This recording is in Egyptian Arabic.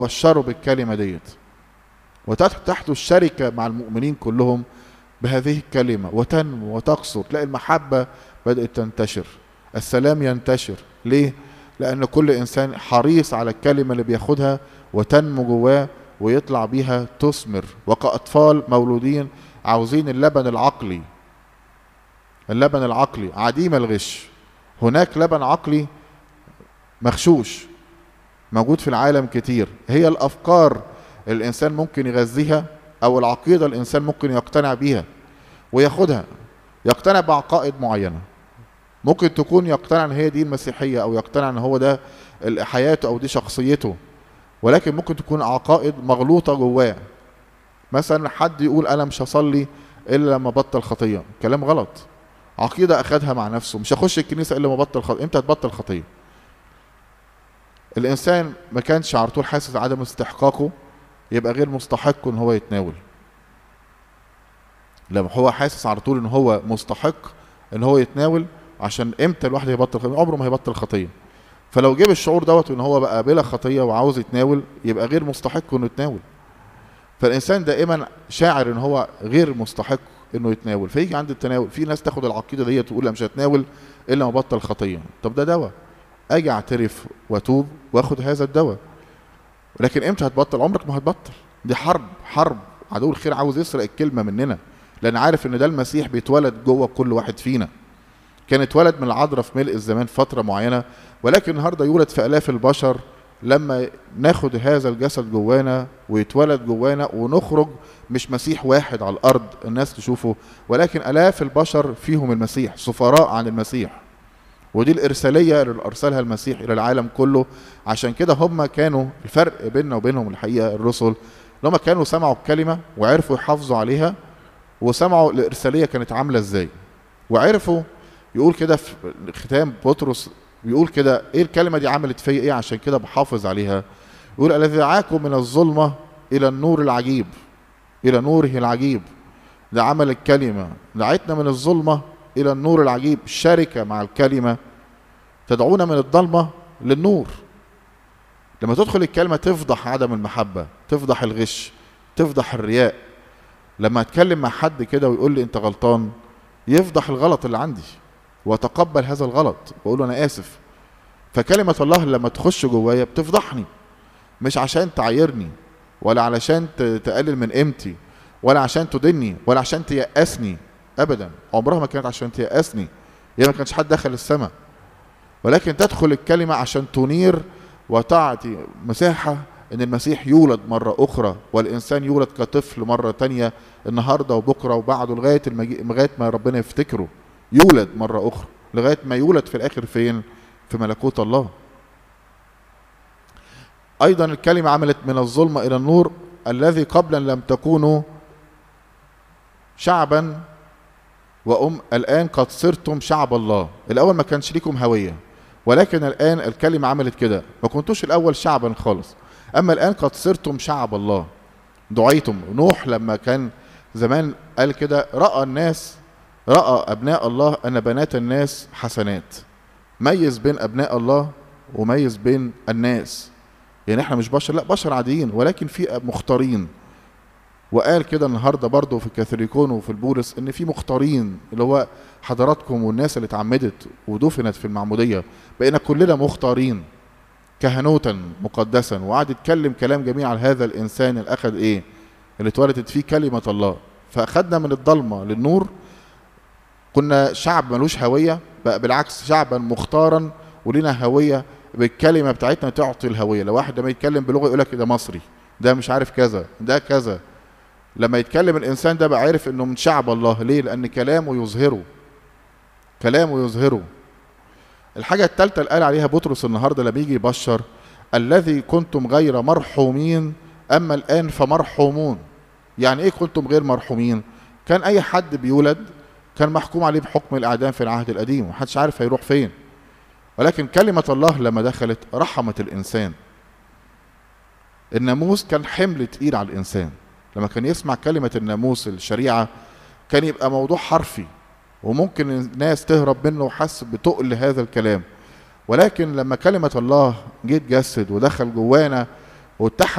بشروا بالكلمة ديت وتحدث الشركة مع المؤمنين كلهم بهذه الكلمة وتنمو وتقصر تلاقي المحبة بدأت تنتشر السلام ينتشر ليه؟ لأن كل إنسان حريص على الكلمة اللي بياخدها وتنمو جواه ويطلع بيها تثمر وكأطفال مولودين عاوزين اللبن العقلي اللبن العقلي عديم الغش هناك لبن عقلي مغشوش موجود في العالم كتير هي الافكار الانسان ممكن يغذيها او العقيده الانسان ممكن يقتنع بيها وياخدها يقتنع بعقائد معينه ممكن تكون يقتنع ان هي دي المسيحيه او يقتنع ان هو ده حياته او دي شخصيته ولكن ممكن تكون عقائد مغلوطه جواه مثلا حد يقول انا مش هصلي الا لما بطل خطيه كلام غلط عقيده اخدها مع نفسه مش هخش الكنيسه الا لما بطل خطيه امتى هتبطل خطيه الانسان ما كانش على طول حاسس عدم استحقاقه يبقى غير مستحق ان هو يتناول لما هو حاسس على طول ان هو مستحق ان هو يتناول عشان امتى الواحد هيبطل خطيه عمره ما هيبطل خطيه فلو جيب الشعور دوت ان هو بقى بلا خطيه وعاوز يتناول يبقى غير مستحق انه يتناول فالانسان دائما شاعر ان هو غير مستحق انه يتناول فيجي عند التناول في ناس تاخد العقيده ديت تقول لا مش هتناول الا ما بطل خطيه طب ده دواء اجي اعترف واتوب واخد هذا الدواء لكن امتى هتبطل عمرك ما هتبطل دي حرب حرب عدو الخير عاوز يسرق الكلمه مننا لان عارف ان ده المسيح بيتولد جوه كل واحد فينا كان اتولد من العذراء في ملء الزمان فتره معينه ولكن النهارده يولد في الاف البشر لما ناخد هذا الجسد جوانا ويتولد جوانا ونخرج مش مسيح واحد على الارض الناس تشوفه ولكن الاف البشر فيهم المسيح سفراء عن المسيح ودي الارساليه اللي ارسلها المسيح الى العالم كله عشان كده هم كانوا الفرق بيننا وبينهم الحقيقه الرسل ان هم كانوا سمعوا الكلمه وعرفوا يحافظوا عليها وسمعوا الارساليه كانت عامله ازاي وعرفوا يقول كده في ختام بطرس بيقول كده ايه الكلمه دي عملت فيا ايه عشان كده بحافظ عليها يقول الذي دعاكم من الظلمه الى النور العجيب الى نوره العجيب ده عمل الكلمه دعتنا من الظلمه الى النور العجيب شركه مع الكلمه تدعونا من الضلمه للنور لما تدخل الكلمه تفضح عدم المحبه تفضح الغش تفضح الرياء لما اتكلم مع حد كده ويقول لي انت غلطان يفضح الغلط اللي عندي واتقبل هذا الغلط واقول له انا اسف فكلمه الله لما تخش جوايا بتفضحني مش عشان تعايرني ولا علشان تقلل من قيمتي ولا عشان تدني ولا عشان تيأسني ابدا عمرها ما كانت عشان تيأسني هي ما كانش حد دخل السماء ولكن تدخل الكلمه عشان تنير وتعطي مساحه ان المسيح يولد مرة اخرى والانسان يولد كطفل مرة تانية النهاردة وبكرة وبعده لغاية المجي... لغاية ما ربنا يفتكره يولد مرة اخرى لغاية ما يولد في الاخر فين في ملكوت الله ايضا الكلمة عملت من الظلمة الى النور الذي قبلا لم تكونوا شعبا وأم الآن قد صرتم شعب الله الأول ما كانش ليكم هوية ولكن الآن الكلمة عملت كده ما كنتوش الأول شعبا خالص أما الآن قد صرتم شعب الله دعيتم نوح لما كان زمان قال كده رأى الناس رأى أبناء الله أن بنات الناس حسنات ميز بين أبناء الله وميز بين الناس يعني احنا مش بشر لا بشر عاديين ولكن في مختارين وقال كده النهارده برضه في الكاثوليكون وفي البولس ان في مختارين اللي هو حضراتكم والناس اللي اتعمدت ودفنت في المعموديه بقينا كلنا مختارين كهنوتا مقدسا وقعد يتكلم كلام جميل على هذا الانسان اللي اخذ ايه اللي اتولدت فيه كلمه الله فاخدنا من الضلمه للنور كنا شعب ملوش هويه بقى بالعكس شعبا مختارا ولنا هويه بالكلمه بتاعتنا تعطي الهويه لو واحد لما يتكلم بلغه يقول لك ده مصري ده مش عارف كذا ده كذا لما يتكلم الانسان ده بقى عارف انه من شعب الله ليه لان كلامه يظهره كلامه يظهره الحاجه الثالثه اللي قال عليها بطرس النهارده لما يجي يبشر الذي كنتم غير مرحومين اما الان فمرحومون يعني ايه كنتم غير مرحومين كان اي حد بيولد كان محكوم عليه بحكم الاعدام في العهد القديم ومحدش عارف هيروح فين ولكن كلمه الله لما دخلت رحمت الانسان الناموس كان حمل تقيل على الانسان لما كان يسمع كلمة الناموس الشريعة كان يبقى موضوع حرفي وممكن الناس تهرب منه وحس بتقل هذا الكلام ولكن لما كلمة الله جيت جسد ودخل جوانا واتحد